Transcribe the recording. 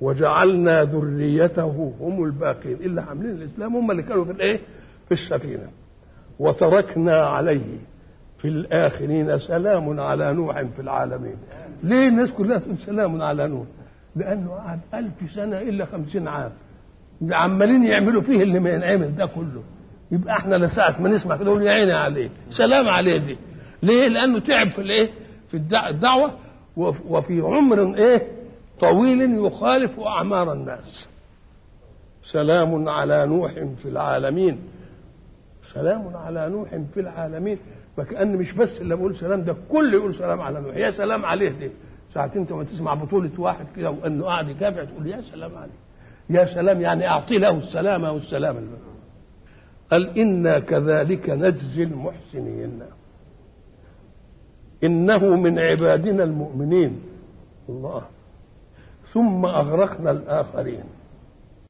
وجعلنا ذريته هم الباقين اللي عاملين الاسلام هم اللي كانوا في الايه في السفينه وتركنا عليه في الاخرين سلام على نوح في العالمين ليه الناس كلها تقول سلام على نوح لانه قعد ألف سنه الا خمسين عام عمالين يعملوا فيه اللي ما ينعمل ده كله يبقى احنا لساعة ما نسمع كده نقول يا عيني عليه سلام عليه دي ليه لانه تعب في الايه في الدعوه وفي عمر ايه طويل يخالف اعمار الناس سلام على نوح في العالمين سلام على نوح في العالمين فكأن مش بس اللي بقول سلام ده كل يقول سلام على نوح يا سلام عليه دي ساعة انت ما تسمع بطولة واحد كده وانه قاعد يكافح تقول يا سلام عليه يا سلام يعني اعطي له السلامة والسلام قال إنا كذلك نجزي المحسنين إنه من عبادنا المؤمنين الله ثم أغرقنا الآخرين